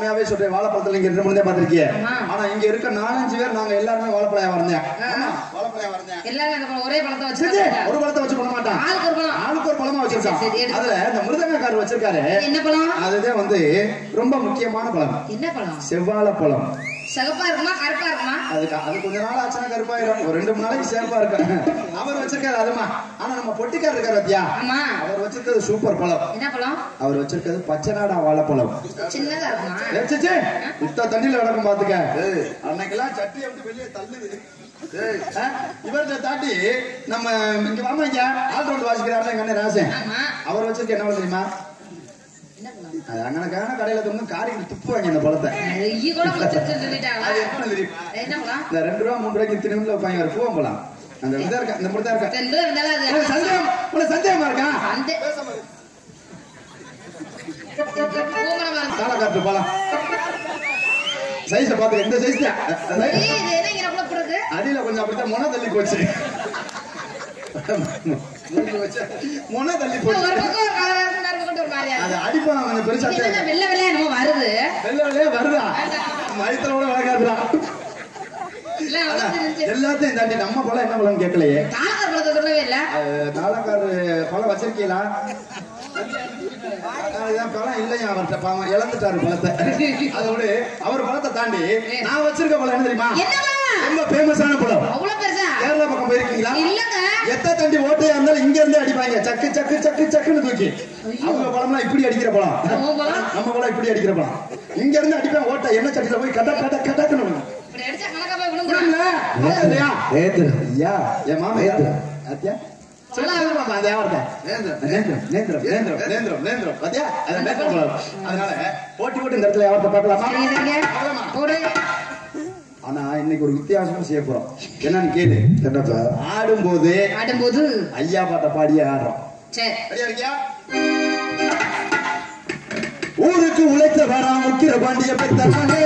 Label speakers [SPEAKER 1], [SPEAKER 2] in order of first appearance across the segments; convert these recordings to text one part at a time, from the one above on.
[SPEAKER 1] உண்மையாவே சொல்றேன் வாழைப்பழத்துல இங்க ரெண்டு மூணு தான் பாத்திருக்கீங்க
[SPEAKER 2] ஆமா.
[SPEAKER 1] ஆனா இங்க இருக்க நாலஞ்சு பேர் நாங்க எல்லாருமே வாழைப்பழம் வரைஞ்சேன் வாழைப்பழம் வரைஞ்சேன்
[SPEAKER 2] எல்லாரும் அந்த பழம் ஒரே பழத்தை
[SPEAKER 1] சரி,
[SPEAKER 2] வச்சு
[SPEAKER 1] ஒரு பழத்தை வச்சு பண்ண மாட்டான்
[SPEAKER 2] ஆளுக்கு ஒரு பழம்
[SPEAKER 1] ஆளுக்கு ஒரு பழமா வச்சிருக்கான்
[SPEAKER 2] சரி, எடுத்து.
[SPEAKER 1] அதுல இந்த மிருதங்கக்காரர் வச்சிருக்காரு
[SPEAKER 2] என்ன பழம்
[SPEAKER 1] அதுதான் வந்து ரொம்ப முக்கியமான பழம்
[SPEAKER 2] என்ன பழம்
[SPEAKER 1] செவ்வாழை பழம்
[SPEAKER 2] சிகப்பா இருக்குமா கருப்பா இருக்குமா
[SPEAKER 1] அதுக்கு அது கொஞ்ச நாள் ஆச்சுன்னா கருப்பாயிரும் ஒரு ரெண்டு மூணு நாளைக்கு சேஃபா இருக்கு அவர் வச்சிருக்காரு அதுமா ஆனா நம்ம பொட்டிக்கார் இருக்காரு பத்தியா
[SPEAKER 2] ஆமா
[SPEAKER 1] அவர் வச்சிருக்கிறது சூப்பர் பழம்
[SPEAKER 2] என்ன பழம்
[SPEAKER 1] அவர் வச்சிருக்கிறது பச்சை நாடா வாழைப்பழம்
[SPEAKER 2] சின்னதா இருக்குமா
[SPEAKER 1] ஏச்சிச்சே, இத்த தண்ணியில விளக்கம் பாத்துக்க அன்னைக்கெல்லாம் சட்டி அப்படி வெளியே தள்ளுது ஆ, இவர்கிட்ட தாண்டி நம்ம இங்க வாமா இங்க ஆல் ரவுண்ட் வாசிக்கிறாரு எங்க அண்ணன் ராசன்
[SPEAKER 2] ஆமா
[SPEAKER 1] அவர் வச்சிருக்க என்ன பழம் தெரியுமா
[SPEAKER 2] என்ன பழம்
[SPEAKER 1] அது அங்கனக்கான கடையில தொங்க காரிக்கு துப்புவாங்க இந்த பழத்தை
[SPEAKER 2] நெய்யி கூட வச்சிருக்குன்னு சொல்லிட்டாங்களா
[SPEAKER 1] அது எப்ப தெரியும்
[SPEAKER 2] என்ன பழம்
[SPEAKER 1] இந்த ரெண்டு ரூபா மூணு ரூபாய்க்கு இத்தனை நிமிஷம் வைப்பாங்க ஒரு பூவம் பழம் அந்த இதா இருக்கா இந்த மட்டும் இருக்கா
[SPEAKER 2] ரெண்டு இருந்தாலும் அது
[SPEAKER 1] உனக்கு சந்தேகம் உனக்கு சந்தேகமா இருக்கா
[SPEAKER 2] அந்த பூமரமா இருக்கு.
[SPEAKER 1] தாளக்காட்டு பழம் சைஸ பாத்து எந்த சைஸ்
[SPEAKER 2] ஏய், இது என்ன இங்க கூட இருக்கு
[SPEAKER 1] அடியில கொஞ்சம் அப்படித்தான் மொன தள்ளி போச்சு மூஞ்சி வச்சு மொன தள்ளி
[SPEAKER 2] ஒரு
[SPEAKER 1] போச்சு
[SPEAKER 2] பக்கம் ஒரு கலரா இருக்கு இன்னொரு பக்கம் ஒரு மாதிரியா
[SPEAKER 1] அது
[SPEAKER 2] இருக்கு
[SPEAKER 1] அடிப்பா கொஞ்சம் பெருசா
[SPEAKER 2] இது என்ன வெள்ளை வெள்ளையா என்னமோ வருது
[SPEAKER 1] வெள்ளையே வருதா மயத்துல கூட வளர்க்காதுடா
[SPEAKER 2] இல்ல
[SPEAKER 1] ஆனா,
[SPEAKER 2] அவ்வளவு தெரிஞ்சு
[SPEAKER 1] எல்லாத்தையும் தாண்டி நம்ம பழம் என்ன பழம் கேட்கலையே
[SPEAKER 2] தாளக்கார பழத்தை சொல்லவே இல்ல
[SPEAKER 1] தாளக்காரு பழம் வச்சிருக்கீங்களா அதுதான் பழம் இல்லையா அவர்கிட்ட பாவம் இழந்துட்டாரு பழத்தை அதோட அவர் பழத்தை தாண்டி நான் வச்சிருக்க பழம் என்ன தெரியுமா
[SPEAKER 2] என்ன பழம்
[SPEAKER 1] ரொம்ப ஃபேமஸான பழம்
[SPEAKER 2] அவ்வளவு பெருசா
[SPEAKER 1] கேரளா பக்கம் போயிருக்கீங்களா
[SPEAKER 2] இல்லங்க
[SPEAKER 1] எத்த தண்டி ஓட்டையா இருந்தாலும் இங்க இருந்தே அடிப்பாங்க சக்கு சக்கு சக்கு சக்குன்னு தூக்கி அவங்க பழம்லாம் இப்படி அடிக்கிற பழம்
[SPEAKER 2] உன் பழம்
[SPEAKER 1] நம்ம பழம் இப்படி அடிக்கிற பழம் இங்க இருந்து அடிப்பேன் ஓட்டை என்ன சட்டில போய் கட்ட கட்ட கட்டக்குன்னு விழும்.
[SPEAKER 2] இப்படி அடிச்சா கணக்கா போய் விழுந்துரும்
[SPEAKER 1] புரியல? பழம் இல்லையா?
[SPEAKER 3] நேந்திரம்.
[SPEAKER 1] ஐயா, என் மாமா யாரு? அத்தியா? சொல்லு, சொல்லு மாமா, அந்த வியாபாரத்தை. நேந்திரம், நேந்திரம், நேந்திரம், நேந்திரம், நேந்திரம். பாத்தியா? அது நேந்திரம் பழம். அதனால போட்டி போட்டு இந்த இடத்துல வியாபாரத்தை பார்க்கலாமா
[SPEAKER 2] சரிங்க சரிங்க
[SPEAKER 1] பார்க்கலாமா?
[SPEAKER 2] போடு
[SPEAKER 1] ஆனா இன்னைக்கு ஒரு வித்தியாசமா செய்ய போறோம் என்னன்னு கேளு
[SPEAKER 3] என்னப்பா
[SPEAKER 1] ஆடும்போது
[SPEAKER 2] ஆடும்போது
[SPEAKER 1] ஐயா பாட்ட பாடியே ஆடுறோம்
[SPEAKER 2] சரி
[SPEAKER 1] ரெடியா இருக்கியா ஊருக்கு உழைத்த வரா முக்கிர பாண்டிய பெத்த மகனே.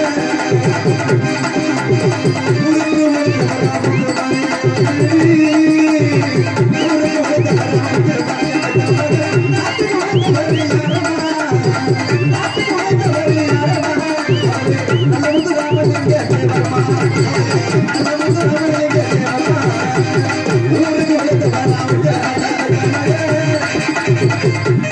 [SPEAKER 1] ஊருக்கு உழைத்த வரா முக்கிர பாண்டிய பெத்த மகனே. ஊருக்கு உழைத்த வரா முக்கிர பாண்டிய பெத்த மகனே. நாட்டுக்கு உழைத்த வரி யாரம்மா? நாட்டுக்கு உழைத்த வரி யாரம்மா? நல்ல முத்து ராமலிங்க தேவம்மா. நல்ல முத்து ராமலிங்க தேவம்மா. ஊருக்கு உழைத்த வரா முக்கிர பாண்டிய பெத்த மகனே.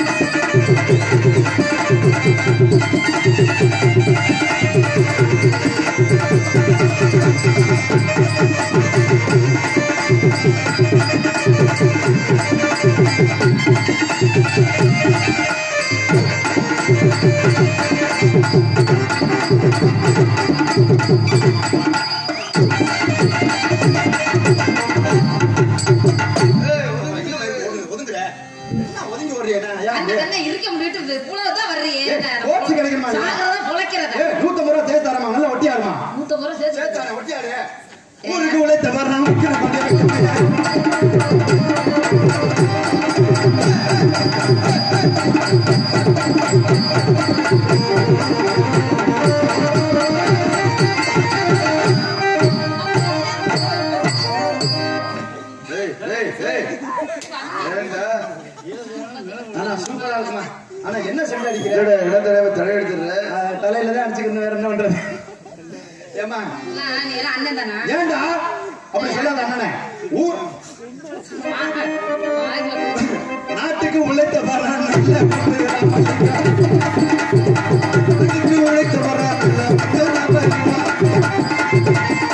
[SPEAKER 1] ஒதுங்குற என்ன ஒதுங்கி வர்றியா நான்
[SPEAKER 2] அந்த
[SPEAKER 1] ஏன்
[SPEAKER 2] கண்ணை இருக்க முடிட்டு புலவதான் வர்றியே
[SPEAKER 1] ஏய், கோச்சு கிடைக்குமா நீ?
[SPEAKER 2] சாகிறதான் பொழைக்கிறத
[SPEAKER 1] ஏய், நூத்தம்பது ரூபா தேர்த்து தரமா நல்லா ஒட்டியாருமா
[SPEAKER 2] நூத்த முறை சேர்த்து
[SPEAKER 1] சேர்த்தாரு ஒட்டியாரு ஊருக்கு உழைத்த வர்றான் முக்கிர பாண்டிய பெத்த மகனே. ஆனா சூப்பரா இருக்குமா ஆனா என்ன செண்டு அடிக்கிற
[SPEAKER 3] என்னோட இளந்தலைவ தலையெடுத்துடுற
[SPEAKER 1] ஆஹ், தலையில தான் அடிச்சுக்கணும் வேற என்ன பண்றது ஏமா
[SPEAKER 2] நீ எல்லாம் அண்ணன் தானா
[SPEAKER 1] ஏன்டா அப்படி சொல்லாத அண்ணனே ஊர் நாட்டுக்கு உழைத்த வரான் நல்ல மனிதனா மனிதனா. நாட்டுக்கு உழைத்த வரான் நல்ல மனிதனா மனிதனா.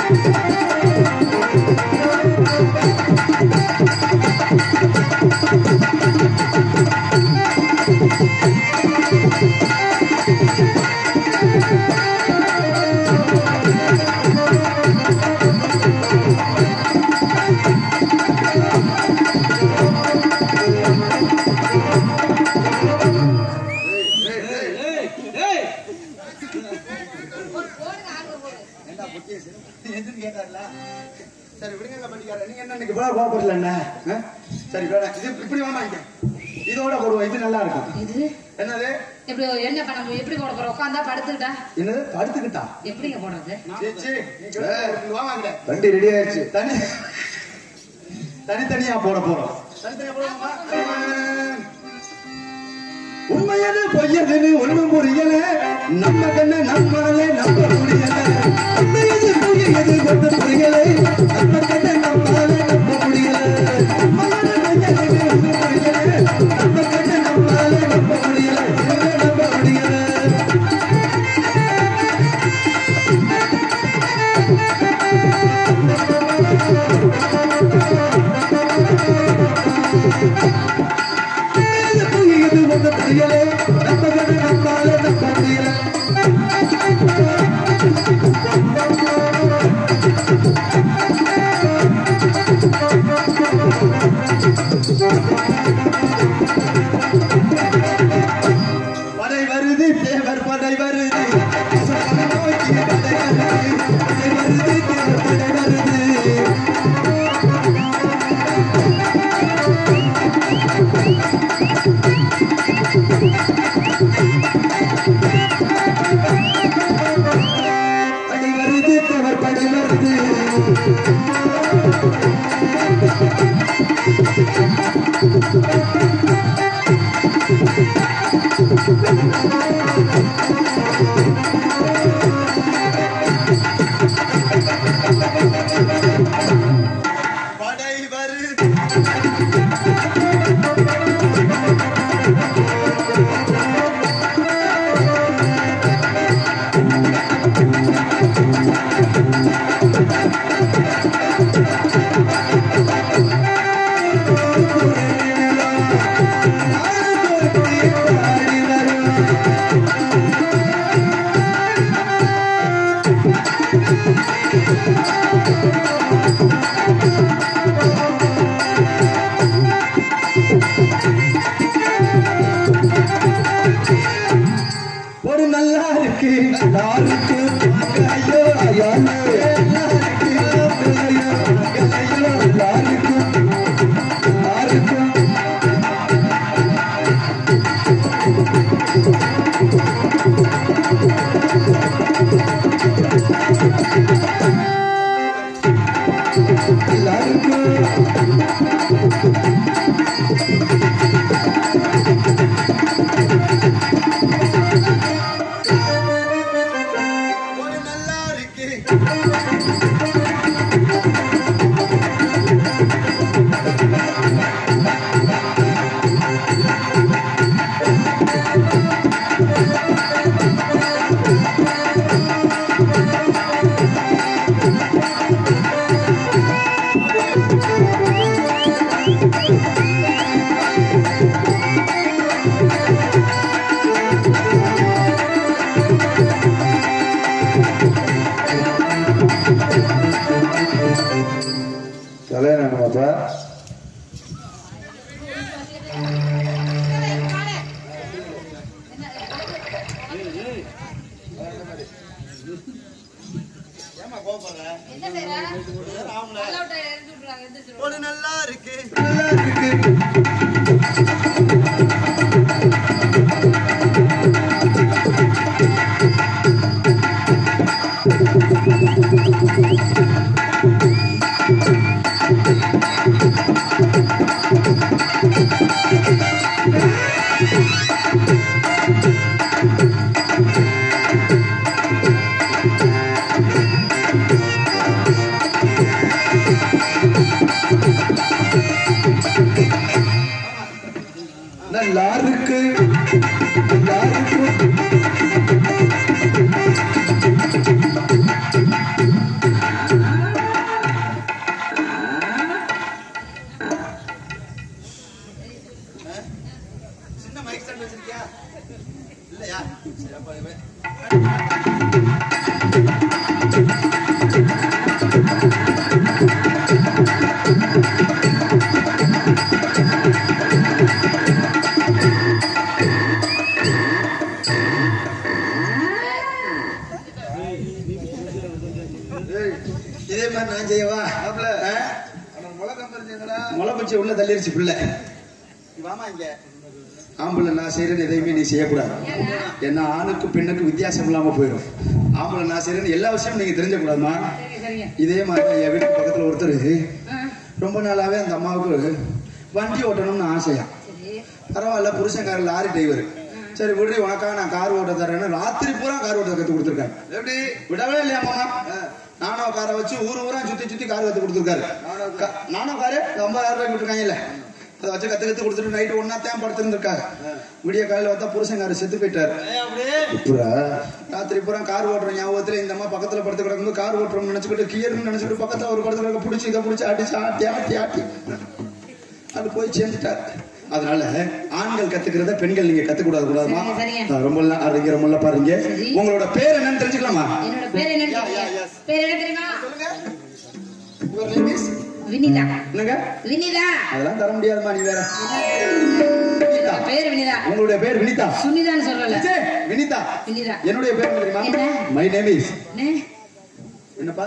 [SPEAKER 1] எதுன்னு கேட்டார்ல? சரி விடுங்க பண்ணிக்கார நீங்க என்ன இன்னைக்கு இவ்வளவு கோபப்படல என்ன ஆ? சரி வேணாம் இது இப்படி வேணாம் இங்க இதோட போடுவோம் இது நல்லா இருக்கும்
[SPEAKER 2] இது
[SPEAKER 1] என்னது
[SPEAKER 2] எப்படி என்ன பண்ண முடியும் எப்படி போட போற உட்காந்தா படுத்துக்கிட்டா
[SPEAKER 1] என்னது படுத்துக்கிட்டா
[SPEAKER 2] எப்படிங்க போடுறது
[SPEAKER 1] சீ, சீ, நீ கிளம்பு, வா வாங்கல.
[SPEAKER 3] வண்டி ரெடி ஆயிடுச்சு
[SPEAKER 1] தனி தனித்தனியா போட போறோம் தனித்தனியா போடுவோமா உண்மையது பொய்யதுன்னு ஒண்ணும் புரியல நம்ம கண்ண நம்மாலே நம்ப முடியல உண்மையது பொய்யது ஒண்ணும் புரியல நம்ம கண்ண நம்மாலே நம்ப முடியல உண்மையது பொய்யதுன்னு ஒண்ணும் புரியல நம்ம கண்ண நம்மாலே நம்ப முடியல இல்ல நம்ப முடியல இது ஒண்ணு புரியல நம்ம கண்ணு நம்மால நம்ப முடியல படை வருது தேவர் படை வருது அசோகனை நோக்கி படை வருது படை வருது தேவர் படை வருது படை வருது தேவர் படை வருது படை வருது ஒரு நல்லா இருக்கு நல்லா இருக்கு ஐயோ ஐயோ நல்லா இருக்கு ஐயோ ஐயோ நல்லா இருக்கு நல்லா இருக்கு நல்லா இருக்கு ஒரு நல்லா இருக்கு கல்யாணம் அப்பா
[SPEAKER 2] என்ன செய்யற? நல்லா விட்டா எடுத்து விட்டுறாங்க, எந்திரிச்சு விடுறாங்க.
[SPEAKER 1] ஒரு நல்லா இருக்கு நல்லா இருக்கு நல்லா இருக்கு நல்லா இருக்கு சின்ன மைக் ஸ்டாண்ட் வச்சிருக்கியா இல்லையா சரி, அப்ப இது- இதே மாதிரி நான் செய்யவா முளை பச்சை உள்ள தள்ளிருச்சு பிள்ளை வாமா இங்க ஆம்பளை நான் செய்யறேன்னு எதையுமே நீ செய்யக்கூடாது ஏன்னா ஆணுக்கு பெண்ணுக்கு வித்தியாசம் இல்லாம போயிடும் ஆம்பளை நான் செய்யறேன்னு எல்லா விஷயமும் நீங்க தெரிஞ்சக்கூடாதுமா
[SPEAKER 2] சரிங்க, சரிங்க.
[SPEAKER 1] இதே மாதிரி தான் என் வீட்டுக்கு பக்கத்துல ஒருத்தர்
[SPEAKER 2] ஆ,
[SPEAKER 1] ரொம்ப நாளாவே அந்த அம்மாவுக்கு வண்டி ஓட்டணும்னு ஆசையா
[SPEAKER 2] சரி.
[SPEAKER 1] பரவாயில்ல புருஷன்காரர் லாரி டிரைவர்
[SPEAKER 2] ஆ,
[SPEAKER 1] சரி விடுறி உனக்காக நான் கார் ஓட்ட தரேன்னு ராத்திரி பூரா கார் ஓட்ட கத்து கொடுத்துருக்காரு
[SPEAKER 3] எப்படி
[SPEAKER 1] விடவே இல்லையா மாமா நானோ காரை வச்சு ஊர் ஊரா சுத்தி சுத்தி கார் கத்து கொடுத்துருக்காரு க- நானோ காரு ஐம்பதாயிரம் ரூபாய்க்கு விட்டுருக்காங்கல்ல அதை வச்சு கத்து கத்து கொடுத்துட்டு நைட்டு ஒன்னா தேன் படுத்துருந்துருக்காங்க விடிய காலையில வந்தா புருஷங்காரு செத்து போயிட்டாரு
[SPEAKER 3] இப்பரா
[SPEAKER 1] ராத்திரி பூரா கார் ஓட்டுற ஞாபகத்துல இந்த அம்மா பக்கத்துல படுத்து கிடக்கும்போது கார் ஓட்டுறோம்னு நினைச்சுக்கிட்டு கியர்னு நினைச்சுக்கிட்டு பக்கத்துல ஒரு படத்துல கிடக்க பிடிச்சி இதை பிடிச்சி அடிச்சு ஆட்டி ஆட்டி ஆட்டி அது போய் சேர்ந்துட்டார் அதனால ஆண்கள் கத்துக்கிறத பெண்கள் நீங்க கத்துக்க கூடாது கூடாதுமா
[SPEAKER 2] சரி, சரிங்க.
[SPEAKER 1] ரொம்ப நல்லா அறிஞர் ரொம்ப நல்லா பாருங்க
[SPEAKER 2] சரி.
[SPEAKER 1] உங்களோட பேர் என்னன்னு தெரிஞ்சுக்கலாமா
[SPEAKER 2] என்னோட பேர் என்ன பேர் என்ன தெரியுமா
[SPEAKER 1] Your name is?
[SPEAKER 2] வினிதா
[SPEAKER 1] என்னங்க
[SPEAKER 2] வினிதா
[SPEAKER 1] அதெல்லாம் தர முடியாதுமா நீ வேற
[SPEAKER 2] என்னோட பேர் வினிதா
[SPEAKER 1] உங்களுடைய பேர் வினிதா
[SPEAKER 2] சுனிதான்னு சொல்லல
[SPEAKER 1] ச்சே, வினிதா
[SPEAKER 2] வினிதா
[SPEAKER 1] என்னுடைய பேர் என்ன தெரியுமா
[SPEAKER 2] என்ன?
[SPEAKER 1] மை நேம் இஸ்
[SPEAKER 2] என்ன
[SPEAKER 1] என்னப்பா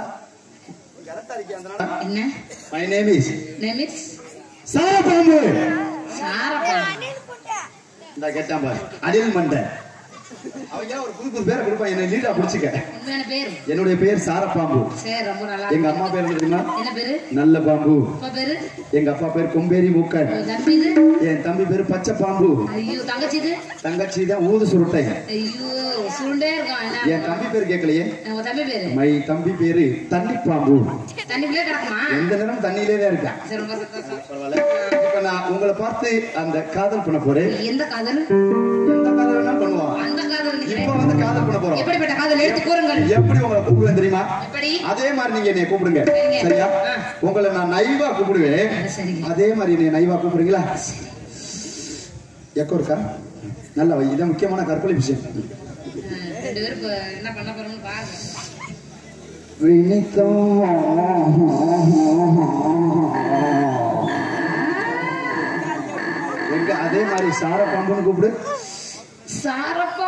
[SPEAKER 2] என்ன
[SPEAKER 1] மை நேம் இஸ்
[SPEAKER 2] நேமிஸ்
[SPEAKER 1] சாரபாம்பு
[SPEAKER 2] சாரப்பா
[SPEAKER 1] இந்த கேட்டான் பாரு அனில் மண்டை அவங்க ஒரு புது புது பேரை கொடுப்பான் என்ன லீடா பிடிச்சிக்க
[SPEAKER 2] உண்மையான பேர்
[SPEAKER 1] என்னுடைய பேர் சாரப்பாம்பு
[SPEAKER 2] சரி ரொம்ப நல்லா
[SPEAKER 1] எங்க
[SPEAKER 2] இருக்கு.
[SPEAKER 1] அம்மா பேர் என்ன தெரியுமா
[SPEAKER 2] என்ன பேரு
[SPEAKER 1] நல்ல பாம்பு
[SPEAKER 2] அப்பா பேரு
[SPEAKER 1] எங்க அப்பா பேர் கொம்பேரி மூக்கன்
[SPEAKER 2] உன் தம்பி இது
[SPEAKER 1] என் தம்பி பேர் பச்சை பாம்பு
[SPEAKER 2] ஐயோ தங்கச்சி இது
[SPEAKER 1] தங்கச்சி தான் ஊது சுருட்டை
[SPEAKER 2] ஐயோ சுருண்டே இருக்கான் என்ன
[SPEAKER 1] என் தம்பி பேர் கேட்கலையே
[SPEAKER 2] உன் தம்பி பேரு
[SPEAKER 1] மை தம்பி பேரு தண்ணி பாம்பு
[SPEAKER 2] தண்ணிக்குள்ளே கிடக்குமா
[SPEAKER 1] எந்த நேரம் தண்ணியிலே தான் இருக்கேன்
[SPEAKER 2] சரி ரொம்ப சந்தோஷம்.
[SPEAKER 1] பரவாயில்ல இப்ப நான் உங்களை பார்த்து அந்த காதல் பண்ண போறேன்
[SPEAKER 2] எந்த காதல்
[SPEAKER 1] எந்த காதல் வேணா பண்ணுவான்
[SPEAKER 2] அந்த காதல்
[SPEAKER 1] இப்ப
[SPEAKER 2] நினைக்கிறேன்.
[SPEAKER 1] வந்து காதல் பண்ண போறோம்
[SPEAKER 2] எப்படிப்பட்ட காதல் எடுத்து கூறுங்கள்
[SPEAKER 1] எப்படி உங்களை கூப்பிடுவேன் தெரியுமா
[SPEAKER 2] எப்படி
[SPEAKER 1] அதே மாதிரி நீங்க என்னை கூப்பிடுங்க
[SPEAKER 2] சரிங்க.
[SPEAKER 1] சரியா
[SPEAKER 2] ஆ.
[SPEAKER 1] உங்களை நான் நைவா கூப்பிடுவேன்
[SPEAKER 2] அது சரிங்க.
[SPEAKER 1] அதே மாதிரி என்னை நைவா கூப்பிடுறீங்களா எக்கோ இருக்கா நல்ல வை இதான் முக்கியமான கற்பனை விஷயம்
[SPEAKER 2] அஹ், ரெண்டு பேரும் இப்ப என்ன பண்ண போறோம்னு பாருங்க
[SPEAKER 1] வினிதா எங்க அதே மாதிரி சார பாம்புன்னு கூப்பிடு
[SPEAKER 2] சாரப்பா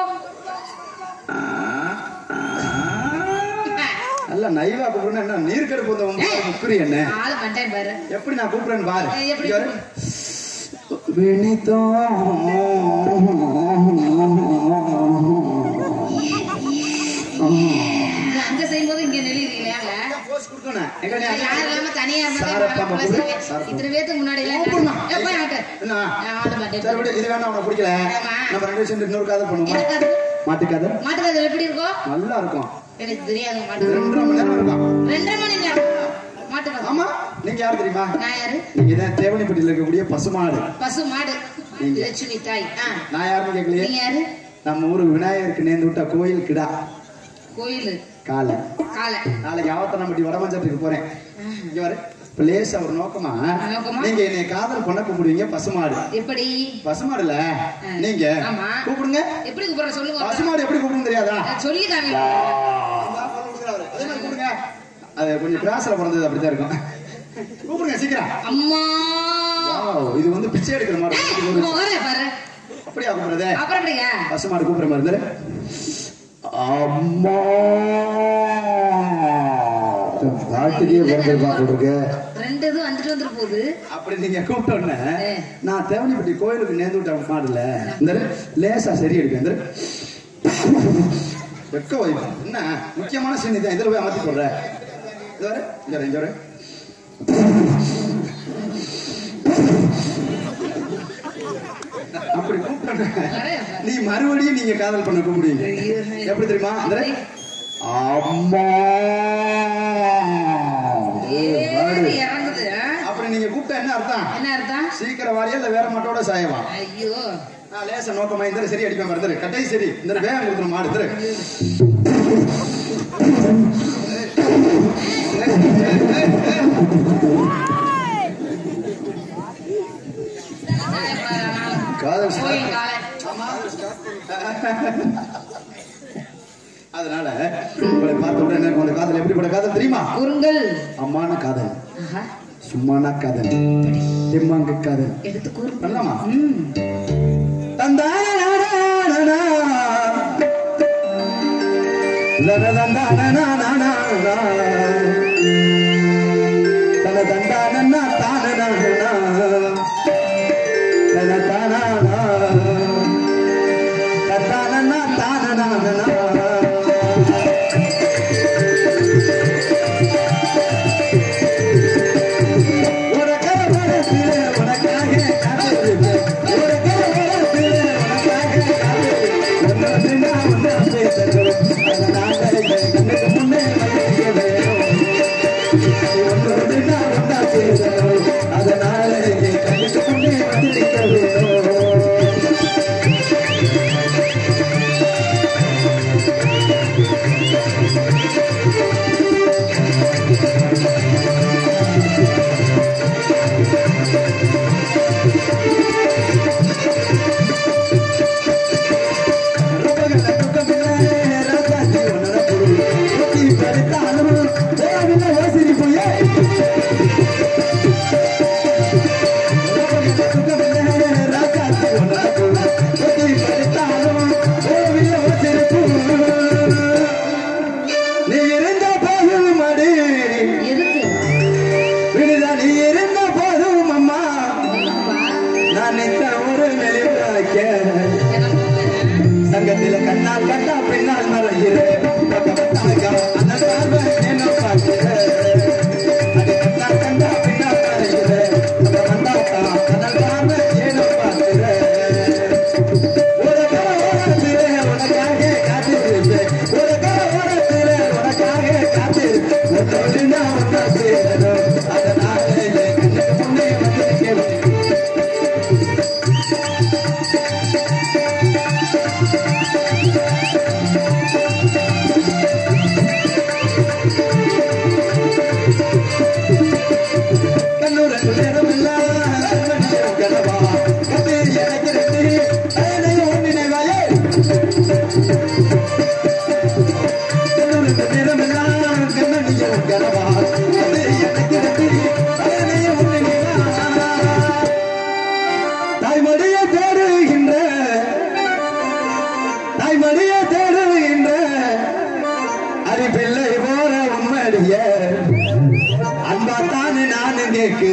[SPEAKER 1] நல்ல நைவா கூப்பிடுன்னு என்ன நீர் கடுப்பு வந்த உங்க முக்குறி என்ன
[SPEAKER 2] ஆளு பண்ணிட்டேன் பாரு
[SPEAKER 1] எப்படி நான் கூப்பிடுறேன்னு பாரு
[SPEAKER 2] ஏய், எப்படி
[SPEAKER 1] இங்க வரு. வினிதா
[SPEAKER 2] இது அங்க செய்யும்போது இங்க நெளிறீங்களா
[SPEAKER 1] போஸ் கொடுக்கணும் எங்க நீ
[SPEAKER 2] யாரும் இல்லாம தனியா இருந்தா
[SPEAKER 1] சாரப்பா
[SPEAKER 2] தான்
[SPEAKER 1] கூப்பிடு.
[SPEAKER 2] பேசுவேன்.
[SPEAKER 1] சாரப்பா.
[SPEAKER 2] இத்தனை பேத்துக்கு முன்னாடி எல்லாம்
[SPEAKER 1] கூப்பிடுமா?
[SPEAKER 2] ஏய், போய் ஆட்டு.
[SPEAKER 1] என்ன?
[SPEAKER 2] ஆளு பண்ணிட்டேன்
[SPEAKER 1] சரி விடு இது வேணா உனக்கு பிடிக்கல
[SPEAKER 2] ஆமா.
[SPEAKER 1] நம்ம ரெண்டு விஷயம் இன்னொரு காதல் பண்ணுவோமா
[SPEAKER 2] எனக்கு அது
[SPEAKER 1] மாட்டுக்காதல்
[SPEAKER 2] மாட்டுக்காதல் எப்படி இருக்கும்
[SPEAKER 1] நல்லா இருக்கும்
[SPEAKER 2] எனக்கு தெரியாது மாட்டு
[SPEAKER 1] ரெண்டரை மணி நேரம் இருக்கும்
[SPEAKER 2] ரெண்டரை மணி நேரம் மாட்டுக்காதல்
[SPEAKER 1] ஆமா நீங்க யார் தெரியுமா
[SPEAKER 2] நான் யாரு
[SPEAKER 1] நீங்க தான் தேவனிப்பட்டியில் இருக்கக்கூடிய பசுமாடு
[SPEAKER 2] பசு மாடு
[SPEAKER 1] நீங்க.
[SPEAKER 2] லட்சுமி தாய் ஆ
[SPEAKER 1] நான் யாருன்னு கேட்கலையே
[SPEAKER 2] நீங்க யாரு
[SPEAKER 1] நம்ம ஊரு விநாயகருக்கு நேர்ந்து விட்டா கோயில் கிடா
[SPEAKER 2] கோயிலு
[SPEAKER 1] காலை
[SPEAKER 2] காலை
[SPEAKER 1] நாளைக்கு ஆவத்தனம்பட்டி வடமஞ்சத்துக்கு போறேன் இங்க வர பிளேஸ் ஒரு நோக்கமா
[SPEAKER 2] நோக்கமா?
[SPEAKER 1] நீங்க என்னை காதல் பண்ண கூப்பிடுவீங்க பசுமாடு
[SPEAKER 2] எப்படி
[SPEAKER 1] பசுமாடுல
[SPEAKER 2] ஆ.
[SPEAKER 1] நீங்க
[SPEAKER 2] ஆமா.
[SPEAKER 1] கூப்பிடுங்க
[SPEAKER 2] எப்படி கூப்பிடுற சொல்லுங்க ஒருத்தர்.
[SPEAKER 1] பசுமாடு எப்படி கூப்பிடும் தெரியாதா
[SPEAKER 2] அஹ் சொல்லி காமி
[SPEAKER 1] அதே மாதிரி கூப்பிடுங்க அது கொஞ்சம் கிராஸ்ல பிறந்தது அப்படித்தான் இருக்கும் கூப்பிடுங்க சீக்கிரம்
[SPEAKER 2] அம்மா
[SPEAKER 1] Wow, இது வந்து பிச்சை எடுக்கிற மாதிரி இருக்கு. இது ஒரு-
[SPEAKER 2] முகரே பாரு
[SPEAKER 1] அப்படியா கூப்பிடுறது
[SPEAKER 2] அப்புறம் எப்படிங்க
[SPEAKER 1] பசுமாடு கூப்பிடுற மாதிரி இருந்தாரு அம்மா
[SPEAKER 3] பாட்டுக்கே பிறந்திருப்பா கொடுக்க
[SPEAKER 2] ரெண்டு இது வந்துட்டு வந்துட்டு போகுது
[SPEAKER 1] அப்படி நீங்க கூப்பிட்ட உடனே
[SPEAKER 2] ஏ.
[SPEAKER 1] நான் தேவனிப்பட்டி கோயிலுக்கு நேர்ந்து விட்ட மாடல இந்த லேசா சரி எடுப்பேன் இந்த வெக்க வைப்பேன் என்ன முக்கியமான சீன் இதான் இதுல போய் அமர்த்தி போடுற இது வர இங்க வர, இங்க வர அப்படி கூப்பிட்ட
[SPEAKER 2] வரேன்.
[SPEAKER 1] நீ மறுபடியும் நீங்க காதல் பண்ண கூப்பிடுவீங்க
[SPEAKER 2] ஐயோ.
[SPEAKER 1] எப்படி தெரியுமா இந்த அம்மா
[SPEAKER 2] ஏறி இறங்குது ஆ?
[SPEAKER 1] அப்படி நீங்க கூப்பிட்டா என்ன அர்த்தம்
[SPEAKER 2] என்ன அர்த்தம்
[SPEAKER 1] சீக்கிரம் வாரியா இல்ல வேற மாட்டோட சாயவா
[SPEAKER 2] ஐயோ
[SPEAKER 1] நான் லேச நோக்கமா இந்த சரி அடிப்பேன் மறந்துரு கட்டை சரி இந்த வேகம் கொடுத்துரும் மாடு திரு
[SPEAKER 3] காதல்
[SPEAKER 2] கோயில் காலை
[SPEAKER 1] அதனால உங்களை பார்த்த உடனே எனக்கு அந்த காதல் எப்படிப்பட்ட காதல் தெரியுமா
[SPEAKER 2] குறுங்கள்
[SPEAKER 1] அம்மான காதல்
[SPEAKER 2] ஆஹா,
[SPEAKER 1] சும்மான காதல் தெம்மாங்கு காதல்
[SPEAKER 2] எடுத்து கூறு
[SPEAKER 1] பண்ணலாமா
[SPEAKER 2] ம்
[SPEAKER 1] தந்தானா லனதந்தானா தன தந்தானா தானா தன தானா தத்தானா தானா உனக்காக மனசிலே உனக்காக காத்திருப்பேன். உனக்காக மனசிலே உனக்காக காத்திருப்பேன்.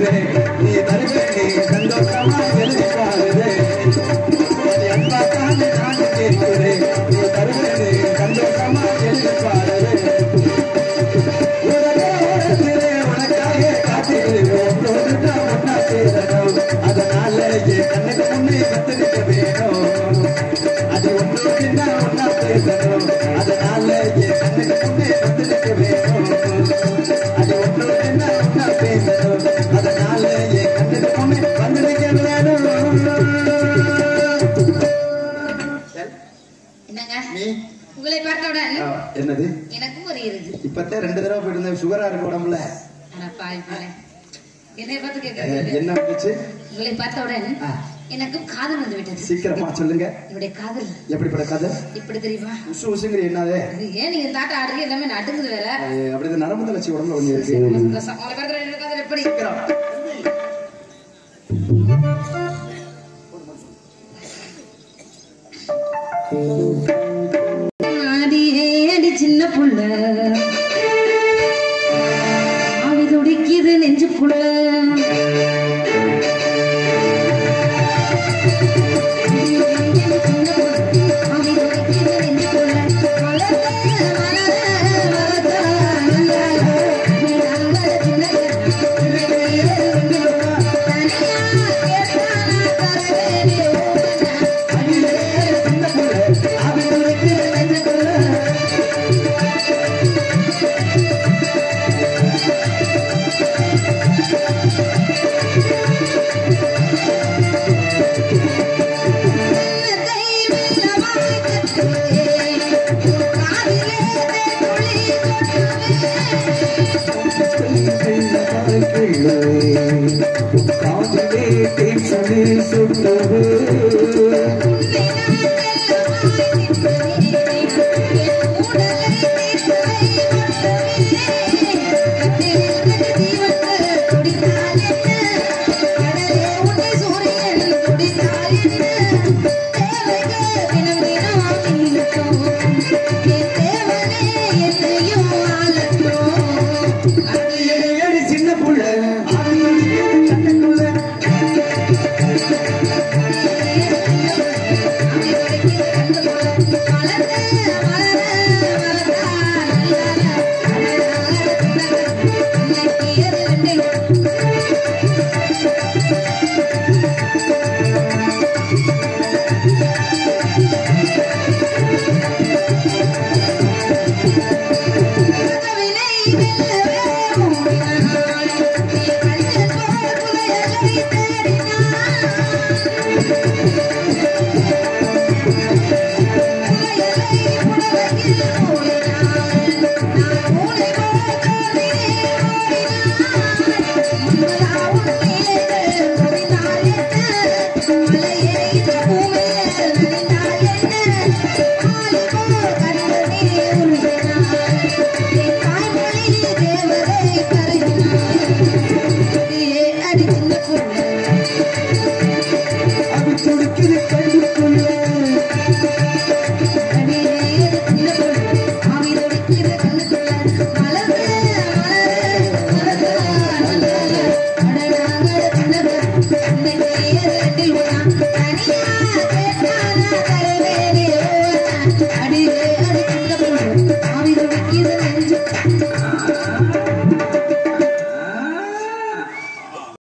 [SPEAKER 1] கேட்கிறேன் நீ தருவேனே சந்தோஷமா எழுதி பாருதே அது அன்பாத்தானே நான் கேட்கிறேன் நீ தருவேனே சந்தோஷமா எழுதி பாருதே உலகத்திலே உனக்காக காத்திருக்கிறோம் ஒன்றோடு நாம் ஒண்ணா சேரணும் அதனால என் கண்ணுக்கு முன்னே கத்திருக்க வேணும் அது ஒன்றோடு நான் ஒண்ணா பேசணும் அதனால என் கண்ணுக்கு முன்னே கத்திருக்க வேணும் அது ஒன்றோடு நான் ஒண்ணா பேசணும் அதனால என் கண்ணுக்கு முன்னே வந்திருக்க வேணும்
[SPEAKER 2] என்னங்க
[SPEAKER 1] நீ
[SPEAKER 2] உங்களை பார்த்தவுடன்
[SPEAKER 1] ஆ, என்னது
[SPEAKER 2] எனக்கும் ஒரு இருக்கு
[SPEAKER 1] இப்பத்தான் ரெண்டு தடவை போயிட்டு இருந்தேன் சுகரா இருக்கு உடம்புல
[SPEAKER 2] ஆனா பாய் போல என்னை பார்த்து
[SPEAKER 1] அஹ்,
[SPEAKER 2] கேட்க
[SPEAKER 1] என்ன வந்துச்சு
[SPEAKER 2] உங்களை பார்த்தவுடன்
[SPEAKER 1] ஆ.
[SPEAKER 2] எனக்கும் காதல் வந்து விட்டது
[SPEAKER 1] சீக்கிரமா சொல்லுங்க
[SPEAKER 2] என்னுடைய காதல்
[SPEAKER 1] எப்படிப்பட்ட கதை
[SPEAKER 2] இப்படி தெரியுமா
[SPEAKER 1] உசு உசுங்கிற என்னது
[SPEAKER 2] அது ஏன் நீங்க தாட்ட ஆடுறீங்க எல்லாமே நடுங்குது வேற
[SPEAKER 1] அஹ், அப்படி இந்த நரம்பு தளர்ச்சி உடம்புல கொஞ்சம் இருக்கு
[SPEAKER 2] சந்தோஷம். உங்களை பார்த்தவுடன் என்னுடைய காதல் எப்படி
[SPEAKER 1] சீக்கிரம்.
[SPEAKER 2] அடியே அடி சின்ன புள்ள ஆவி துடிக்குது நெஞ்சுக்குள்ள
[SPEAKER 1] சின்ன புள்ள, ஆவி துடிக்குது நெஞ்சுக்குள்ள. காதிலே தேன் சொல்லி சொல்லி